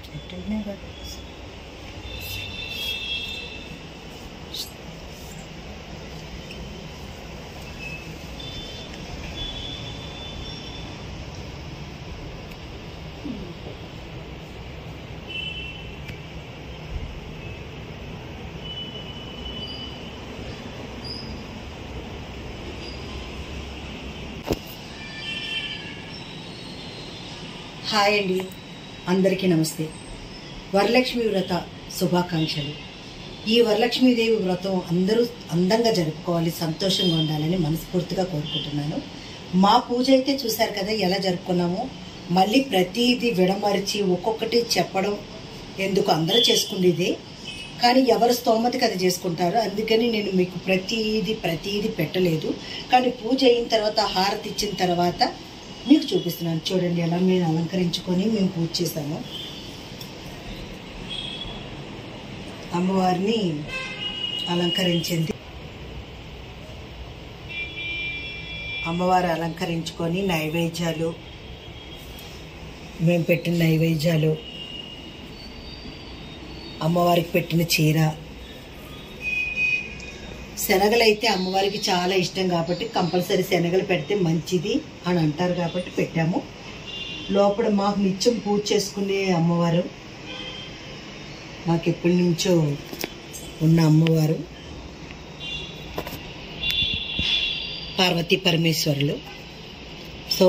Hi అండి అందరికీ నమస్తే వరలక్ష్మి వ్రత శుభాకాంక్షలు ఈ వరలక్ష్మీదేవి వ్రతం అందరూ అందంగా జరుపుకోవాలి సంతోషంగా ఉండాలని మనస్ఫూర్తిగా కోరుకుంటున్నాను మా పూజ అయితే చూశారు కదా ఎలా జరుపుకున్నామో మళ్ళీ ప్రతిదీ విడమరిచి ఒక్కొక్కటి చెప్పడం ఎందుకు అందరూ చేసుకునేదే కానీ ఎవరు స్తోమతకి అది చేసుకుంటారు అందుకని నేను మీకు ప్రతిదీ ప్రతిదీ పెట్టలేదు కానీ పూజ అయిన తర్వాత హారతి ఇచ్చిన తర్వాత మీకు చూపిస్తున్నాను చూడండి ఎలా మేము అలంకరించుకొని మేము పూజ చేసాము అమ్మవారిని అలంకరించింది అమ్మవారు అలంకరించుకొని నైవేద్యాలు మేము పెట్టిన నైవేద్యాలు అమ్మవారికి పెట్టిన చీర శనగలు అయితే అమ్మవారికి చాలా ఇష్టం కాబట్టి కంపల్సరీ శనగలు పెడితే మంచిది అని అంటారు కాబట్టి పెట్టాము లోపల మాకు నిత్యం పూజ చేసుకునే అమ్మవారు మాకు ఎప్పటి నుంచో ఉన్న అమ్మవారు పార్వతీ పరమేశ్వరులు సో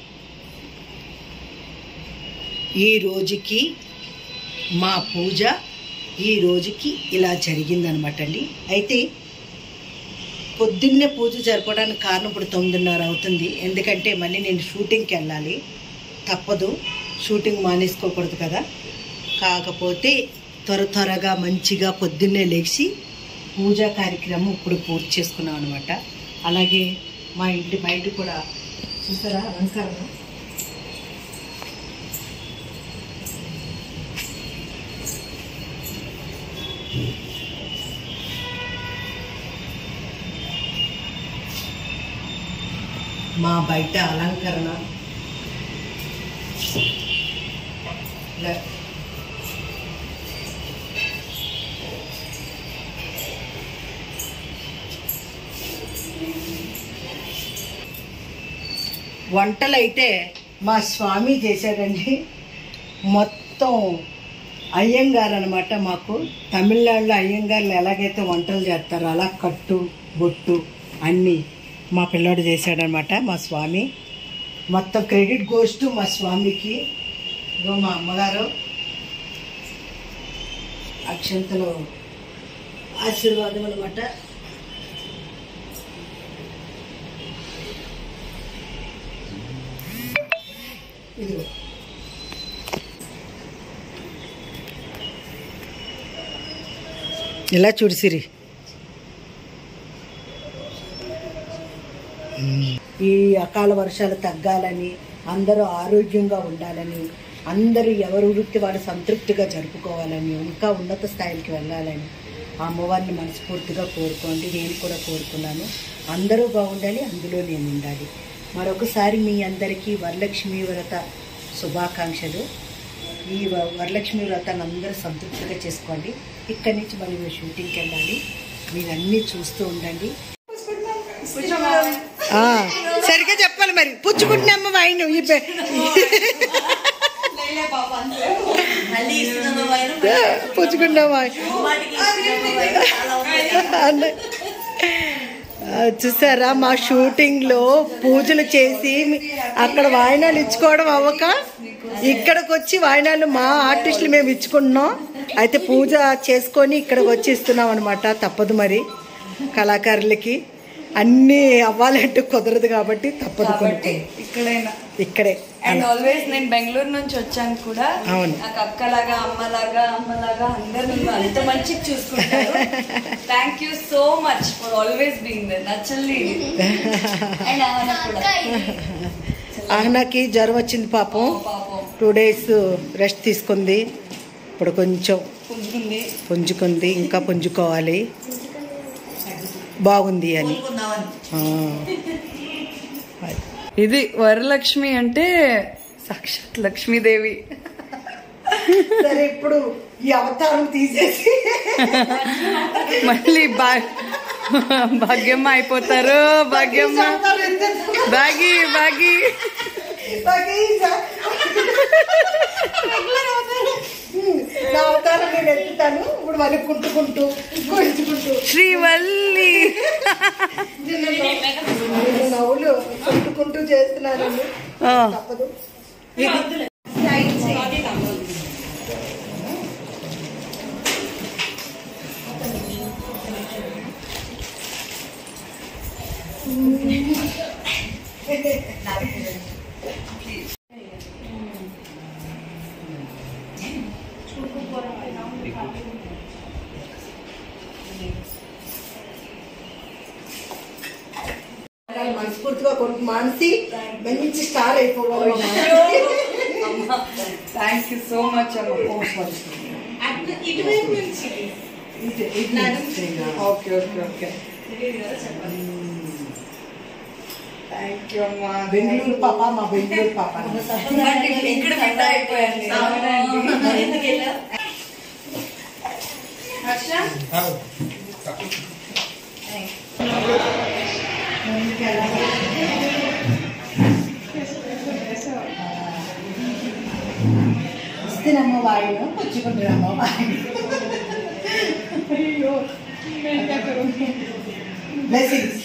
ఈ రోజుకి మా పూజ ఈ రోజుకి ఇలా జరిగిందనమాట అండి అయితే పొద్దున్నే పూజ జరపడానికి కారణం ఇప్పుడు తొమ్మిదిన్నర అవుతుంది ఎందుకంటే మళ్ళీ నేను షూటింగ్కి వెళ్ళాలి తప్పదు షూటింగ్ మానేసుకోకూడదు కదా కాకపోతే త్వర త్వరగా మంచిగా పొద్దున్నే లేచి పూజా కార్యక్రమం ఇప్పుడు పూర్తి చేసుకున్నాం అనమాట అలాగే మా ఇంటి బయట కూడా చూసారా అలంకరణ మా బయట అలంకరణ ఇలా వంటలు అయితే మా స్వామి చేశాడండి మొత్తం అయ్యంగారు అనమాట మాకు తమిళనాడులో అయ్యంగారులు ఎలాగైతే వంటలు చేస్తారో అలా కట్టు బొట్టు అన్నీ మా పిల్లోడు చేశాడనమాట మా స్వామి మొత్తం క్రెడిట్ గోస్ టు మా స్వామికి ఇగో మా అమ్మగారు అక్షంతలు ఆశీర్వాదం అనమాట ఇదిగో ఇలా చూడు సిరి ఈ అకాల వర్షాలు తగ్గాలని అందరూ ఆరోగ్యంగా ఉండాలని అందరూ ఎవరి వృత్తి వారు సంతృప్తిగా జరుపుకోవాలని ఇంకా ఉన్నత స్థాయికి వెళ్ళాలని ఆ అమ్మవారిని మనస్ఫూర్తిగా కోరుకోండి నేను కూడా కోరుకున్నాను అందరూ బాగుండాలి అందులో నేను ఉండాలి మరొకసారి మీ అందరికీ వరలక్ష్మి వ్రత శుభాకాంక్షలు ఈ వ- వరలక్ష్మి వ్రతాన్ని అందరూ సంతృప్తిగా చేసుకోండి ఇక్కడి నుంచి మనం షూటింగ్కి వెళ్ళాలి మీరు అన్నీ చూస్తూ ఉండండి ఆ, సరిగ్గా చెప్పాలి మరి పుచ్చుకుంటున్నామ్మ వైన్ ఈ పె- పుచ్చుకుంటున్నామా అన్న- ఆ, చూసారా మా షూటింగ్ లో పూజలు చేసి మీ- అక్కడ వాయినాలు ఇచ్చుకోవడం అవ్వక ఇక్కడికి వచ్చి వాయినాలు మా ఆర్టిస్టులు మేము ఇచ్చుకుంటున్నాం అయితే పూజ చేసుకొని ఇక్కడికి వచ్చి ఇస్తున్నాం అనమాట తప్పదు మరి కళాకారులకి అన్నీ అవ్వాలంటే కుదరదు కాబట్టి తప్పదు కాబట్టి కొనుక్కో ఇక్కడైనా ఇక్కడే అండ్ ఆల్వేస్ నేను బెంగళూరు నుంచి వచ్చాను కూడా అవును. నాకు అక్కలాగా అమ్మలాగా అమ్మలాగా అందరు నన్ను అంత మంచిగా చూసుకుంటారు thank you so much for always being there నచ్చల్లి అండ్ ఆమె కూడా ఆహ్నాకి జ్వరం వచ్చింది పాపం పాపం టూ డేస్ రెస్ట్ తీసుకుంది ఇప్పుడు కొంచెం పుంజుకుంది పుంజుకుంది ఇంకా పుంజుకోవాలి బాగుంది అని ఆ. అది. ఇది వరలక్ష్మి అంటే సాక్షాత్ లక్ష్మీదేవి సరే ఇప్పుడు ఈ అవతారం తీసేసి మళ్ళీ బా భాగ్యమ్మ అయిపోతారు భాగ్యమ్మ అవతారం ఎత్తేద్దాం. బాగి బాగి బాగా ఈ సా- రెగ్యులర్ అవతారం. ఉమ్, నా అవతారం నేను ఎత్తుతాను ఇప్పుడు మరి కుంటుకుంటూ కొలుచుకుంటూ శ్రీవల్లి నేను నవ్వులు కుంటుకుంటూ చేస్తున్నానండి ఆ, తప్పదు మనస్ఫూర్తిగా కొడుకు మానసి మంచి స్టార్ అయిపోవాలి మా Manasi. Thank you so much అమ్మ ఇటువైపు నుంచి ఇటు- ఇటు నుంచి. Okay okay okay thank you అమ్మా బెంగళూరు పాప మా బెంగళూరు పాప ఇక్కడ బిడ్డ అయిపోయాను హర్ష వస్తేనమ్మ వాడిను పుచ్చుకుంటున్నామ్మ వాడిని బ్లెస్సింగ్స్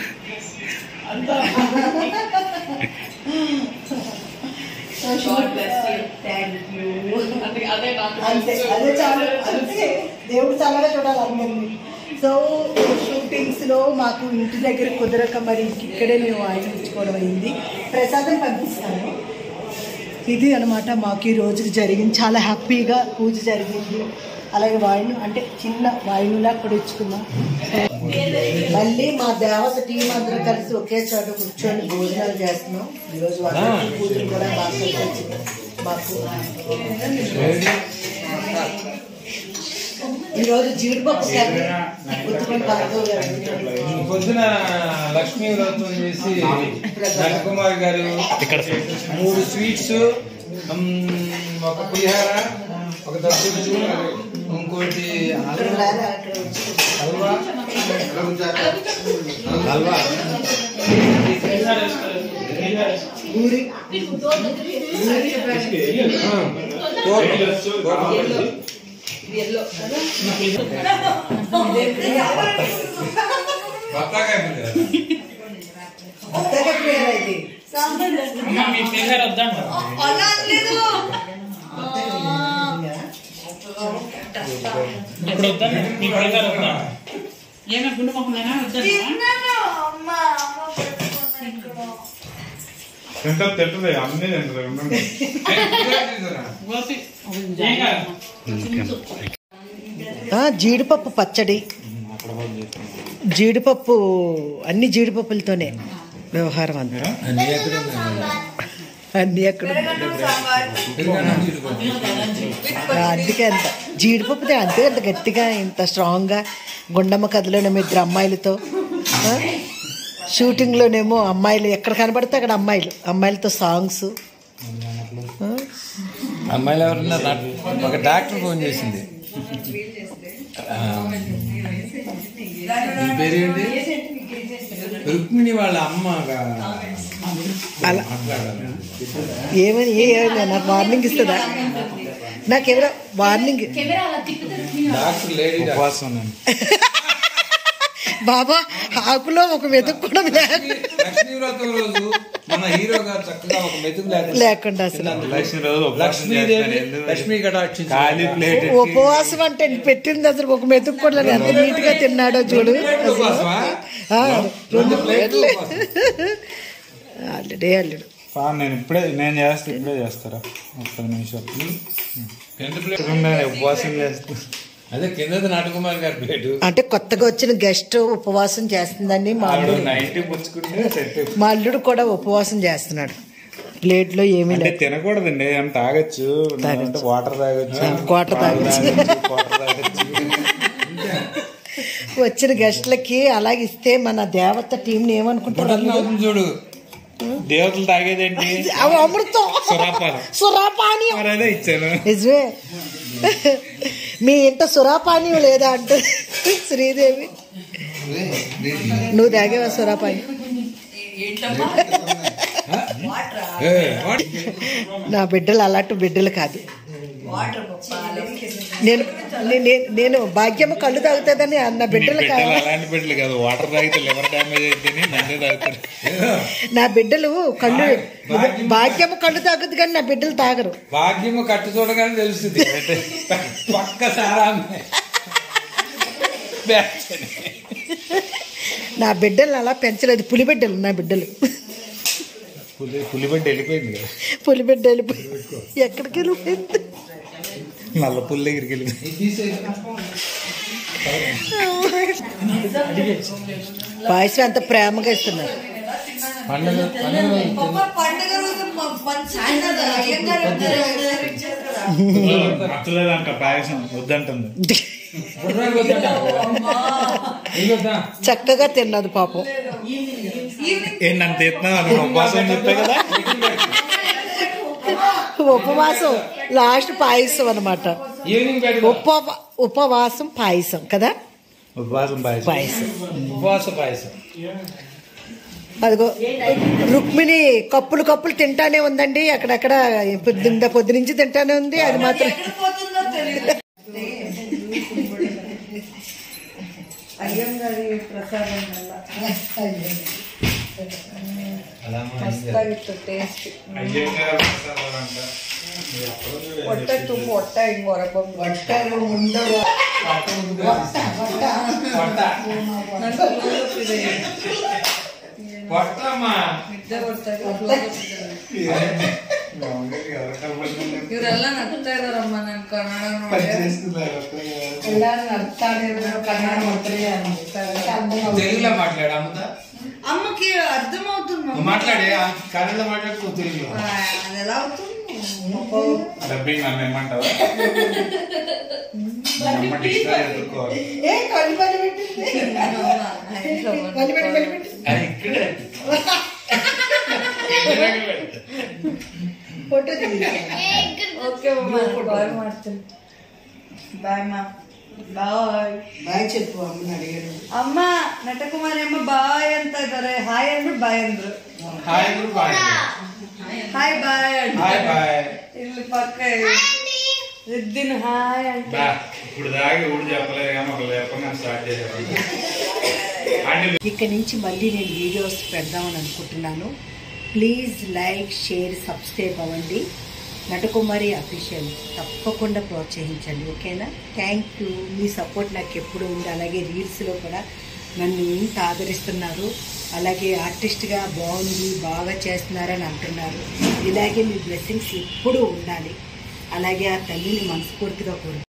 అంతే అదే చాలు అంతే దేవుడు చల్లగా చూడాలి అందరినీ సో షూటింగ్స్ లో మాకు ఇంటి దగ్గర కుదరక మరి ఇక్కడే మేము ఆయించుకోవడం అయింది ప్రసాదం పంపిస్తాను ఇది అనమాట మాకు ఈ రోజుకి జరిగింది చాలా హ్యాపీగా పూజ జరిగింది అలాగే వాయిను అంటే చిన్న వాయినులా కూడా ఇచ్చుకున్నాం మళ్ళీ మా దేవత టీం అందరూ కలిసి ఒకే చోట కూర్చొని భోజనాలు చేస్తున్నాం ఈరోజు వాళ్ళకి పూజలు కూడా బాగా కలిసి వచ్చింది మాకు ఈరోజు జీడిపప్పు కర్రీ గుర్తుకొని భార్గవ్ గారు పొద్దున లక్ష్మీ వ్రతం చేసి నరకుమార్ గారు మూడు స్వీట్స్ ఉమ్, ఒక పులిహార ఒక దర్శించు ఇంకోటి ఇక్కడ రారా, అక్కడ వచ్చి. హల్వా హల్వా పూరి కొత్తగా కొత్తగా ప్రేమ ఇది అలా లేదు ఇప్పుడు వద్దాను మీ పిల్లగారు వద్దా ఏమే గుండు మొహమైనా వద్దా తిన్నాను అమ్మ అమ్మ పెట్టుకున్నాను తింటారు తింటుంది అన్నీ తింటారు ఉండండి గోసి ఏం కాదు ఆ, జీడిపప్పు పచ్చడి జీడిపప్పు అన్ని జీడిపప్పులతోనే వ్యవహారం అంతా అన్ని అక్కడ ఆ, అందుకే అంత జీడిపప్పుదే అంతే అంత గట్టిగా ఇంత స్ట్రాంగ్గా గుండమ్మ కథలోనేమో ఇద్దరు అమ్మాయిలతో ఆ, షూటింగ్లోనేమో అమ్మాయిలు ఎక్కడ కనబడితే అక్కడ అమ్మాయిలు అమ్మాయిలతో సాంగ్స్ అమ్మాయిలు ఎవరున్నారు నాకు ఒక డాక్టర్ ఫోన్ చేసింది ఆ, నీ పేరేంటి రుక్మిణి వాళ్ళ అమ్మ అలా మాట్లాడాలి ఏమని ఏ ఏ- నాకు వార్నింగ్ ఇస్తుందా నాకెవరో వార్నింగ్ డాక్టర్ లేడీ ఉపవాసం బాబా ఆకులో ఒక వెతుకు కూడా లేక- లక్ష్మీ వ్రతం రోజు మన హీరో గారు చక్కగా ఒక మెతుకు లేకుండా లేకుండా అసలు లక్ష్మీ రోజు ఉపవాసం లక్ష్మీదేవి చేస్తాను. ఎందుకు? లక్ష్మీ కటాక్షి ఖాళీ ప్లేట్ ఉపవాసం అంటే పెట్టింది అసలు ఒక మెతుకు కూడా లేదు. ఎంత నీట్ గా తిన్నాడో చూడు ఉపవాసమా? ఆ, రెండు ప్లేట్లు ఉపవాసం. అల్లుడే అల్లుడు పా, నేను ఇప్పుడే నేను చేస్తా ఇప్పుడే చేస్తారా ఒక పది నిమిషాలు రెండు ప్లేట్ నేను ఉపవాసం చేస్తా అదే కిందది నాటకుమార్ గారి ప్లేటు అంటే కొత్తగా వచ్చిన గెస్ట్ ఉపవాసం చేస్తుందని మా ఆవిడ అల్లుడు నైన్టీ పుచ్చుకుంటే సెట్ మా అల్లుడు కూడా ఉపవాసం చేస్తున్నాడు ప్లేట్ లో ఏమీ అంటే లేదు తినకూడదండి ఏమైనా తాగొచ్చు తాగొచ్చు. అంటే వాటర్ తాగొచ్చు వాటర్ పాలు తాగొచ్చు. వాటర్ తాగొచ్చు వచ్చిన గెస్ట్లకి అలాగే ఇస్తే మన దేవత టీంని ఏమనుకుంటారు బుడన్ అవుతుంది చూడు దేవతలు తాగేదేంటి అవి అమృతం సురాపానం సురాపానీయం మరి అదే ఇచ్చాను నిజమే మీ ఇంట సురాపానీయం లేదా అంటూ శ్రీదేవి నువ్వు తాగేవా సురాపాని ఏంటమ్మా వాటరా నా బిడ్డలు అలాంటి బిడ్డలు కాదు వాటర్ పప్పా నేను నే- నేను భాగ్యము కళ్ళు తాగుతుందని అన్న నీ బిడ్డలు బిడ్డలు కాదు అలాంటి బిడ్డలు కాదు వాటర్ తాగితే లివర్ డ్యామేజ్ అయితేనే నన్నే తాగుతారు నా బిడ్డలు కళ్ళు భాగ్యము కళ్ళు తాగుద్ది కానీ నా బిడ్డలు తాగరు భాగ్యము కట్టు చూడగానే తెలుస్తుంది పక్క సారా నా బిడ్డలు అలా పెంచలేదు పులి బిడ్డలు నా బిడ్డలు పులి పులిబిడ్డ వెళ్ళిపోయింది కదా పులి బిడ్డ వెళ్ళిపోయి ఎక్కడికి వెళ్ళిపోయింది నల్ల పులి దగ్గరికి వెళ్ళిపోయింది పాయసం అంత ప్రేమగా ఇస్తున్నారు పండుగ పండుగ పప్ప పండుగ రోజు మ- మన సాయంత్రం అయ్యంగారు అందరూ ఒకసారి ఇచ్చారు కదా. నచ్చలేదంట పాయసం వద్దంటుంది బుర్రాలు వద్దంట. ఇంకొద్దా? చక్కగా తిన్నది పాపం ఏంటి నన్ను తీస్తున్నావు అని ఉపవాసం చెప్పే కదా ఉపవాసం లాస్ట్ పాయసం అనమాట ఈవినింగ్ పెడతా ఉపవ ఉపవాసం పాయసం కదా ఉపవాసం పాయసం పాయసం ఉపవాస పాయసం అదిగో రుక్మిణి కప్పులు కప్పులు తింటానే ఉందండి అక్కడక్కడ పొద్దున్న పొద్దు నుంచి తింటానే ఉంది అది మాత్రం ఎక్కడ పోతుందో తెలియదు అయ్యంగారి ప్రసాదం వల్ల ಮಸ್ತಾಗಿತ್ತು ಟೇಸ್ಟ್ ಹೊಟ್ಟೆ ತುಂಬ ಹೊಟ್ಟೆ ಹಿಂಗ್ ಹೊರಗೆ ಬಂದು పొట్టమ్మా ನಿದ್ದೆ ಬರ್ತಾ ಇವರೆಲ್ಲ ನಗ್ತಾ ಇದಾರಮ್ಮ ನನ್ ಕನ್ನಡ ನೋಡಿ ಎಲ್ಲಾರು ನಗ್ತಾನೆ ಇದ್ರು ಕನ್ನಡ ಮಾತಾಡಿ తెలుగులో మాట్లాడు అమ్మతో అమ్మకి అర్థమవుతుంది నువ్వు మాట్లాడే కన్నడ మాట్లాడుకో తెలుగులో అది ఎలా అవుతుంది డబ్బింగ్ నన్ను ఏమంటావా అమ్మ డిక్షనరీ ఎదుర్కోవాలి అది ఇక్కడే ಓಕೆ ಬಾಯ್ ಮಾಡ್ತೀನಿ ಬಾಯ್ ಮಾ ಬಾಯ್ బాయ్ చెప్పు అమ్మని అడిగాడు ಅಮ್ಮ ನಟಕುಮಾರಿ ಅಮ್ಮ ಬಾಯ್ ಅಂತ ಇದಾರೆ ಹಾಯ್ ಅಂದ್ರು ಬಾಯ್ ಅಂದ್ರು hi good bye hi bye ಅಂತ హాయ్ బాయ్ ಇಲ್ಲಿ ಪಕ್ಕ ಇದ್ದೀನಿ ಹಾಯ್ ಅಂತ బా ఇప్పుడు దాకా ఊడు చెప్పలేదు కానీ ఒక లేపంగా స్టార్ట్ చేశారు అంటే ఇక్కడి నుంచి మళ్ళీ నేను వీడియోస్ పెడదామని అనుకుంటున్నాను ప్లీజ్ లైక్ షేర్ సబ్స్క్రైబ్ అవ్వండి నటకుమారి అఫీషియల్ తప్పకుండా ప్రోత్సహించండి ఓకేనా థ్యాంక్ యూ మీ సపోర్ట్ నాకు ఎప్పుడు ఉంది అలాగే రీల్స్లో కూడా నన్ను ఇంత ఆదరిస్తున్నారు అలాగే ఆర్టిస్ట్గా బాగుంది బాగా చేస్తున్నారని అంటున్నారు ఇలాగే మీ బ్లెస్సింగ్స్ ఎప్పుడూ ఉండాలి అలాగే ఆ తల్లిని మనస్ఫూర్తిగా కోరు